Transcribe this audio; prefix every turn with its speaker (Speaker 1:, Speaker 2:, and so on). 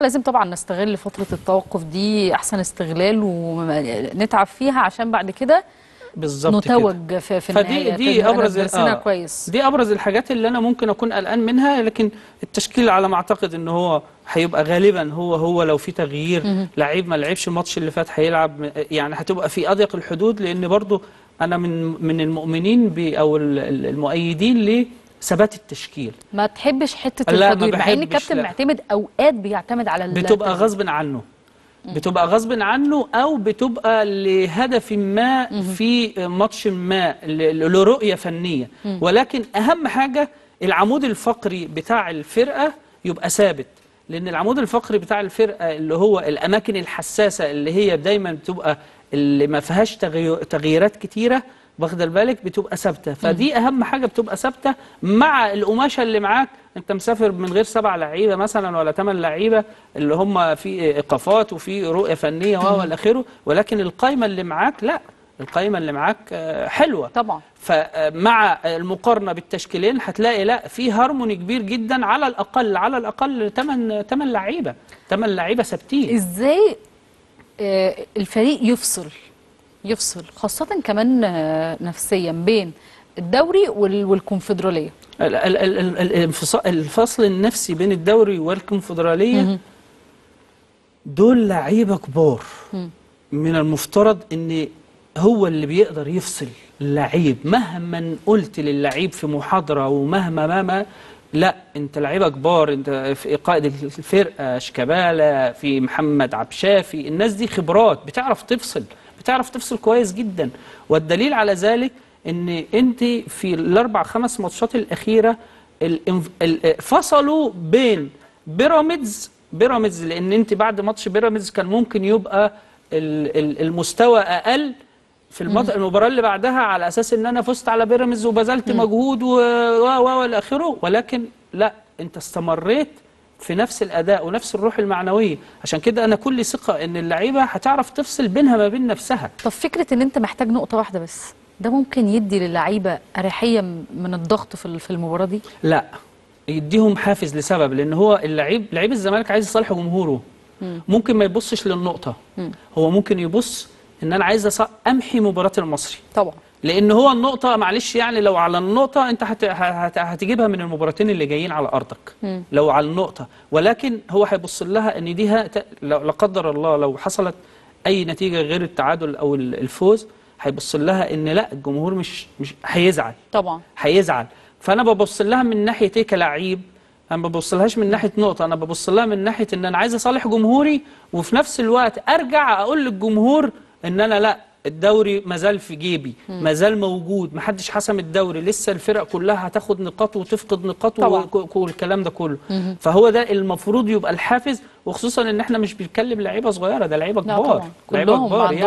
Speaker 1: لازم طبعا نستغل فتره التوقف دي احسن استغلال ونتعب فيها عشان بعد كده
Speaker 2: بالظبط كده.
Speaker 1: نتوج في, في
Speaker 2: فدي
Speaker 1: النهايه
Speaker 2: دي
Speaker 1: تبقى
Speaker 2: ابرز
Speaker 1: درسنا
Speaker 2: آه،
Speaker 1: كويس
Speaker 2: دي ابرز الحاجات اللي انا ممكن اكون قلقان منها لكن التشكيل على ما اعتقد ان هو هيبقى غالبا هو هو لو في تغيير لعيب ما لعبش الماتش اللي فات هيلعب يعني هتبقى في اضيق الحدود لان برضو انا من من المؤمنين ب او ال- ال- المؤيدين لثبات التشكيل
Speaker 1: ما تحبش حته
Speaker 2: لا، ما
Speaker 1: التغيير مع ان
Speaker 2: بحبش،
Speaker 1: الكابتن
Speaker 2: لا.
Speaker 1: معتمد اوقات بيعتمد على ال-
Speaker 2: بتبقى غصب عنه بتبقى غصب عنه او بتبقى لهدف ما في ماتش ما ل- لرؤيه فنيه ولكن اهم حاجه العمود الفقري بتاع الفرقه يبقى ثابت لان العمود الفقري بتاع الفرقه اللي هو الاماكن الحساسه اللي هي دايما بتبقى اللي ما فيهاش تغير- تغييرات كتيره واخد بالك بتبقى ثابته فدي اهم حاجه بتبقى ثابته مع القماشه اللي معاك انت مسافر من غير سبع لعيبه مثلا ولا ثمان لعيبه اللي هم في ايقافات وفي رؤيه فنيه و الى اخره ولكن القايمه اللي معاك لا القايمه اللي معاك آه، حلوه
Speaker 1: طبعا
Speaker 2: فمع المقارنه بالتشكيلين هتلاقي لا في هارموني كبير جدا على الاقل على الاقل 8 8 لعيبه 8 لعيبه ثابتين
Speaker 1: ازاي آه، الفريق يفصل يفصل خاصه كمان آه، نفسيا بين الدوري وال- والكونفدراليه
Speaker 2: ال- ال- ال- ال- الانفصا- الفصل النفسي بين الدوري والكونفدراليه دول لعيبه كبار من المفترض ان هو اللي بيقدر يفصل اللعيب مهما قلت للعيب في محاضره ومهما مهما لا انت لعيبه كبار انت في قائد الفرقه شيكابالا في محمد عبشافي الناس دي خبرات بتعرف تفصل بتعرف تفصل كويس جدا والدليل على ذلك ان انت في الاربع خمس ماتشات الاخيره الانف- ال- فصلوا بين بيراميدز بيراميدز لان انت بعد ماتش بيراميدز كان ممكن يبقى ال- ال- المستوى اقل في المط... المباراه اللي بعدها على اساس ان انا فزت على بيراميدز وبذلت مجهود و و و والى اخره ولكن لا انت استمريت في نفس الاداء ونفس الروح المعنويه عشان كده انا كل ثقه ان اللعيبه هتعرف تفصل بينها ما بين نفسها
Speaker 1: طب فكره ان انت محتاج نقطه واحده بس ده ممكن يدي للعيبه اريحيه من الضغط في ال- في المباراه دي
Speaker 2: لا يديهم حافز لسبب لان هو اللعيب لعيب الزمالك عايز يصالح جمهوره ممكن ما يبصش للنقطه هو ممكن يبص ان انا عايز أص- امحي مباراه المصري
Speaker 1: طبعا
Speaker 2: لان هو النقطه معلش يعني لو على النقطه انت هت... هت... هتجيبها من المباراتين اللي جايين على ارضك لو على النقطه ولكن هو هيبص لها ان دي ه... لو- لا قدر الله لو حصلت اي نتيجه غير التعادل او ال- الفوز هيبص لها ان لا الجمهور مش مش هيزعل
Speaker 1: طبعا
Speaker 2: هيزعل فانا ببص لها من ناحيه ايه كلاعب انا ما ببص من ناحيه نقطه انا ببص لها من ناحيه ان انا عايز اصالح جمهوري وفي نفس الوقت ارجع اقول للجمهور ان انا لا الدوري مازال في جيبي مازال موجود محدش حسم الدوري لسه الفرق كلها هتاخد نقاط وتفقد نقاط
Speaker 1: طبعاً.
Speaker 2: وك- والكلام ده كله فهو ده المفروض يبقى الحافز وخصوصا ان احنا مش بنتكلم لعيبه صغيره ده لعيبه
Speaker 1: لا
Speaker 2: كبار
Speaker 1: طبعاً.
Speaker 2: لعيبه
Speaker 1: كلهم
Speaker 2: كبار
Speaker 1: عندهم